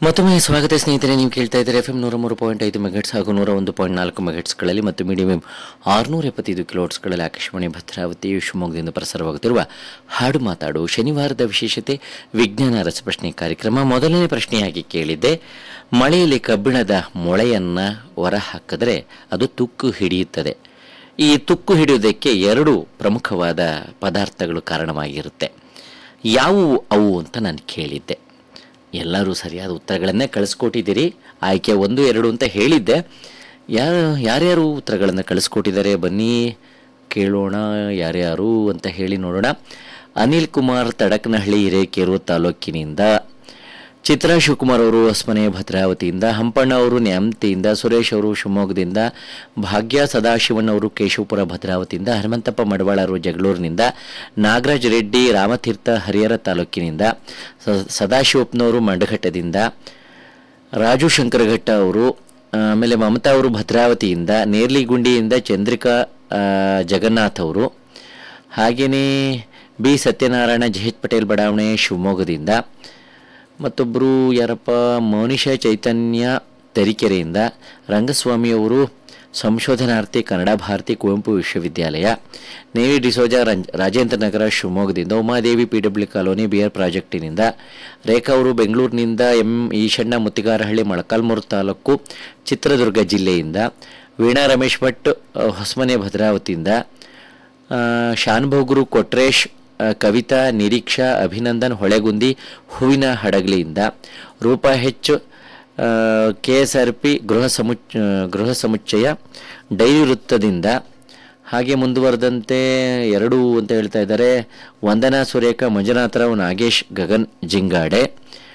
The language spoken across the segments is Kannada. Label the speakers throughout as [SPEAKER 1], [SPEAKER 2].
[SPEAKER 1] ಮತ್ತೊಮ್ಮೆ ಸ್ವಾಗತ ಸ್ನೇಹಿತರೆ ನೀವು ಕೇಳ್ತಾ ಇದ್ದಾರೆ ಎಫ್ ಎಂ ನೂರ ಮೂರು ಪಾಯಿಂಟ್ ಐದು ಮೆಗಟ್ಸ್ ಹಾಗೂ ನೂರ ಒಂದು ಪಾಯಿಂಟ್ ನಾಲ್ಕು ಮೆಗಟ್ಸ್ಗಳಲ್ಲಿ ಮತ್ತು ಮೀಡಿಯಂ ಎಂ ಆರುನೂರ ಎಪ್ಪತ್ತೈದು ಕಿಲೋಟ್ಸ್ಗಳಲ್ಲಿ ಆಕಾಶವಾಣಿ ಭದ್ರಾವತಿ ಶಿವಮೊಗ್ಗದಿಂದ ಪ್ರಸಾರವಾಗುತ್ತಿರುವ ಹಾಡು ಮಾತಾಡು ಶನಿವಾರದ ವಿಶೇಷತೆ ವಿಜ್ಞಾನ ರಸಪ್ರಶ್ನೆ ಕಾರ್ಯಕ್ರಮ ಮೊದಲನೇ ಪ್ರಶ್ನೆಯಾಗಿ ಕೇಳಿದ್ದೆ ಮಳೆಯಲ್ಲಿ ಕಬ್ಬಿಣದ ಮೊಳೆಯನ್ನು ಹೊರ ಹಾಕಿದ್ರೆ ಅದು ತುಕ್ಕು ಹಿಡಿಯುತ್ತದೆ ಈ ತುಕ್ಕು ಹಿಡಿಯುವುದಕ್ಕೆ ಎರಡು ಪ್ರಮುಖವಾದ ಪದಾರ್ಥಗಳು ಕಾರಣವಾಗಿರುತ್ತೆ ಯಾವುವು ಅವು ಅಂತ ನಾನು ಕೇಳಿದ್ದೆ ಎಲ್ಲರೂ ಸರಿಯಾದ ಉತ್ತರಗಳನ್ನೇ ಕಳಿಸ್ಕೊಟ್ಟಿದ್ದೀರಿ ಆಯ್ಕೆ ಒಂದು ಎರಡು ಅಂತ ಹೇಳಿದ್ದೆ ಯಾರು ಯಾರ್ಯಾರು ಉತ್ತರಗಳನ್ನು ಕಳಿಸ್ಕೊಟ್ಟಿದ್ದಾರೆ ಬನ್ನಿ ಕೇಳೋಣ ಯಾರ್ಯಾರು ಅಂತ ಹೇಳಿ ನೋಡೋಣ ಅನಿಲ್ ಕುಮಾರ್ ತಡಕನಹಳ್ಳಿ ಹಿರೇಕೆರೂರು ತಾಲೂಕಿನಿಂದ ಚಿತ್ರಾ ಶಿವಕುಮಾರ್ ಅವರು ಹೊಸಮನೆ ಭದ್ರಾವತಿಯಿಂದ ಹಂಪಣ್ಣ ಅವರು ನ್ಯಾಮತಿಯಿಂದ ಸುರೇಶ್ ಅವರು ಶಿವಮೊಗ್ಗದಿಂದ ಭಾಗ್ಯ ಸದಾಶಿವನ್ ಅವರು ಕೇಶವಪುರ ಭದ್ರಾವತಿಯಿಂದ ಹನುಮಂತಪ್ಪ ಮಡವಾಳ ಅವರು ಜಗಳೂರಿನಿಂದ ನಾಗರಾಜ್ ರೆಡ್ಡಿ ರಾಮತೀರ್ಥ ಹರಿಹರ ತಾಲೂಕಿನಿಂದ ಸ- ಸದಾಶಿವಪ್ಪನವರು ಮಂಡಘಟ್ಟದಿಂದ ರಾಜು ಶಂಕರಘಟ್ಟ ಅವರು ಆಮೇಲೆ ಮಮತಾ ಅವರು ಭದ್ರಾವತಿಯಿಂದ ನೇರ್ಲಿಗುಂಡಿಯಿಂದ ಚಂದ್ರಿಕಾ ಆ, ಜಗನ್ನಾಥ್ ಅವರು ಹಾಗೆಯೇ B Satyanarayana J H Patel ಬಡಾವಣೆ ಶಿವಮೊಗ್ಗದಿಂದ ಮತ್ತೊಬ್ಬರು ಯಾರಪ್ಪ ಮೌನಿಷಾ ಚೈತನ್ಯ ತರೀಕೆರೆಯಿಂದ ರಂಗಸ್ವಾಮಿ ಅವರು ಸಂಶೋಧನಾರ್ಥಿ ಕನ್ನಡ ಭಾರತಿ ಕುವೆಂಪು ವಿಶ್ವವಿದ್ಯಾಲಯ ನೇವಿ ಡಿಸೋಜಾ ರಂಜ್ ರಾಜೇಂದ್ರ ನಗರ ಶಿವಮೊಗ್ಗದಿಂದ Umadevi P W colony B R ಪ್ರಾಜೆಕ್ಟಿನಿಂದ ರೇಖಾ ಅವರು ಬೆಂಗಳೂರಿನಿಂದ ಎಂ ಈಶಣ್ಣ ಮುತ್ತಿಗಾರಹಳ್ಳಿ ಮೊಳಕಾಲ್ಮೂರು ತಾಲೂಕು ಚಿತ್ರದುರ್ಗ ಜಿಲ್ಲೆಯಿಂದ ವೀಣಾ ರಮೇಶ್ ಭಟ್ ಅ, ಹೊಸಮನೆ ಭದ್ರಾವತಿಯಿಂದ ಆ, ಶಾನುಭೋಗರು ಕೊಟ್ರೇಶ್ ಆ, ಕವಿತಾ ನಿರೀಕ್ಷಾ ಅಭಿನಂದನ್ ಹೊಳೆಗುಂದಿ ಹೂವಿನ ಹಡಗಲಿಯಿಂದ ರೂಪಾ ಹೆಚ್ಚು ಕೆ ಎಸ್ ಆರ್ ಪಿ ಗೃಹ ಸಮುಚ್ ಗೃಹ ಸಮುಚ್ಚಯ ಡೈರಿ ವೃತ್ತದಿಂದ ಹಾಗೆ ಮುಂದುವರೆದಂತೆ ಎರಡು ಅಂತ ಹೇಳ್ತಾ ಇದ್ದಾರೆ ವಂದನಾ ಸುರೇಖ ಮಂಜುನಾಥರಾವ್ ನಾಗೇಶ್ ಗಗನ್ ಜಿಂಗಾಡೆ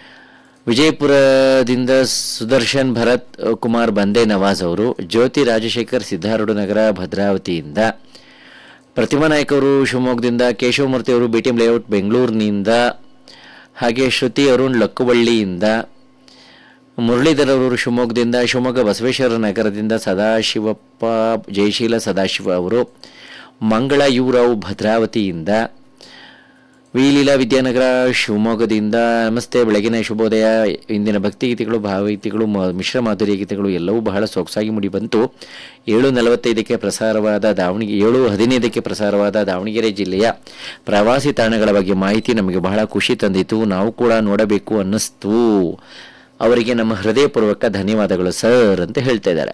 [SPEAKER 1] ವಿಜಯಪುರದಿಂದ ಸುದರ್ಶನ್ ಭರತ್ ಕುಮಾರ್ ಬಂದೆ ನವಾಜ್ ಅವರು ಜ್ಯೋತಿ ರಾಜಶೇಖರ್ ಸಿದ್ಧಾರೂಢ ನಗರ ಭದ್ರಾವತಿಯಿಂದ ಪ್ರತಿಮಾ ನಾಯ್ಕ ಅವರು ಶಿವಮೊಗ್ಗದಿಂದ ಕೇಶವಮೂರ್ತಿ ಅವರು ಬಿ ಟಿ ಎಂ ಲೇಔಟ್ ಬೆಂಗಳೂರಿನಿಂದ ಹಾಗೆ ಶ್ರುತಿ ಅರುಣ್ ಲಕ್ಕುವಳ್ಳಿಯಿಂದ ಮುರಳೀಧರ್ ಅವರು ಶಿವಮೊಗ್ಗದಿಂದ ಶಿವಮೊಗ್ಗ ಬಸವೇಶ್ವರ ನಗರದಿಂದ ಸದಾಶಿವಪ್ಪ ಜಯಶೀಲ ಸದಾಶಿವ ಅವರು ಮಂಗಳ ಯುವರಾವ್ ಭದ್ರಾವತಿಯಿಂದ ವಿಲೀಲಾ ವಿದ್ಯಾನಗರ ಶಿವಮೊಗ್ಗದಿಂದ ನಮಸ್ತೆ ಬೆಳಗಿನ ಶುಭೋದಯ ಇಂದಿನ ಭಕ್ತಿಗೀತೆಗಳು ಭಾವಗೀತೆಗಳು ಮ- ಮಿಶ್ರ ಮಾಧುರ್ಯ ಗೀತೆಗಳು ಎಲ್ಲವೂ ಬಹಳ ಸೊಗಸಾಗಿ ಮೂಡಿ ಬಂತು ಏಳು ನಲವತ್ತೈದಕ್ಕೆ ಪ್ರಸಾರವಾದ ದಾವಣಗೆರೆ ಏಳು ಹದಿನೈದಕ್ಕೆ ಪ್ರಸಾರವಾದ ದಾವಣಗೆರೆ ಜಿಲ್ಲೆಯ ಪ್ರವಾಸಿ ತಾಣಗಳ ಬಗ್ಗೆ ಮಾಹಿತಿ ನಮಗೆ ಬಹಳ ಖುಷಿ ತಂದಿತು ನಾವು ಕೂಡ ನೋಡಬೇಕು ಅನ್ನಿಸ್ತು ಅವರಿಗೆ ನಮ್ಮ ಹೃದಯಪೂರ್ವಕ ಧನ್ಯವಾದಗಳು ಸರ್ ಅಂತ ಹೇಳ್ತಾ ಇದ್ದಾರೆ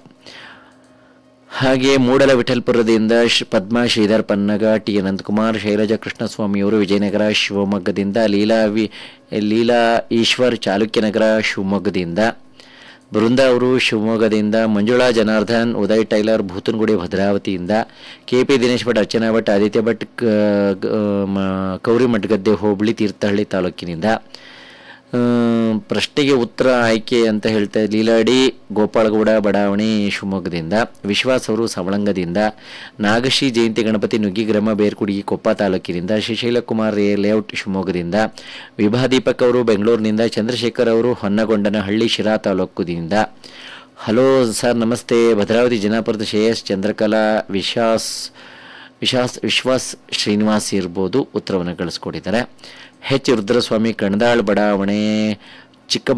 [SPEAKER 1] ಹಾಗೆ ಮೂಡಲ ವಿಠಲ್ಪುರದಿಂದ ಶ್- ಪದ್ಮಾ ಶ್ರೀಧರ್ ಪನ್ನಗ ಟಿ ಅನಂತಕುಮಾರ್ ಶೈಲಜಾ ಕೃಷ್ಣಸ್ವಾಮಿಯವರು ವಿಜಯನಗರ ಶಿವಮೊಗ್ಗದಿಂದ ಲೀಲಾ ವಿ ಲೀಲಾ ಈಶ್ವರ್ ಚಾಲುಕ್ಯನಗರ ಶಿವಮೊಗ್ಗದಿಂದ ಬೃಂದ ಅವರು ಶಿವಮೊಗ್ಗದಿಂದ ಮಂಜುಳಾ ಜನಾರ್ದನ್ ಉದಯ್ ಟೈಲರ್ ಭೂತನಗುಡಿ ಭದ್ರಾವತಿಯಿಂದ ಕೆ ಪಿ ದಿನೇಶ್ ಭಟ್ ಅರ್ಚನಾ ಭಟ್ ಆದಿತ್ಯ ಭಟ್ ಕ- ಗ- ಮ- ಕೌರಿಮಠಗದ್ದೆ ಹೋಬಳಿ ತೀರ್ಥಹಳ್ಳಿ ತಾಲೂಕಿನಿಂದ ಆ, ಪ್ರಶ್ನೆಗೆ ಉತ್ತರ ಆಯ್ಕೆ ಅಂತ ಹೇಳ್ತಾ ಲೀಲಾಡಿ ಗೋಪಾಳಗೌಡ ಬಡಾವಣೆ ಶಿವಮೊಗ್ಗದಿಂದ ವಿಶ್ವಾಸ್ ಅವರು ಸವಳಂಗದಿಂದ ನಾಗಶ್ರೀ ಜಯಂತಿ ಗಣಪತಿ ನುಗ್ಗಿಗ್ರಾಮ ಬೇರ್ಕುಡಿ ಕೊಪ್ಪ ತಾಲೂಕಿನಿಂದ ಶ್ರೀಶೈಲ ಕುಮಾರ್ ರೇ ಲೇಔಟ್ ಶಿವಮೊಗ್ಗದಿಂದ ವಿಭಾ ದೀಪಕ್ ಅವರು ಬೆಂಗಳೂರಿನಿಂದ ಚಂದ್ರಶೇಖರ್ ಅವರು ಹೊನ್ನಗೊಂಡನಹಳ್ಳಿ ಶಿರಾ ತಾಲೂಕಿನಿಂದ ಹಲೋ ಸರ್ ನಮಸ್ತೆ ಭದ್ರಾವತಿ ಜನಾಪುರದ ಶ್ರೇಯಸ್ ಚಂದ್ರಕಲಾ ವಿಶ್ವಾಸ್ ವಿಶ್ವಾಸ್ ವಿಶ್ವಾಸ್ ಶ್ರೀನಿವಾಸ್ ಇರ್ಬೋದು ಉತ್ತರವನ್ನು ಕಳಿಸ್ಕೊಟ್ಟಿದ್ದಾರೆ ಎಚ್ ರುದ್ರಸ್ವಾಮಿ ಕಣದಾಳ್ ಬಡಾವಣೆ ಚಿಕ್ಕ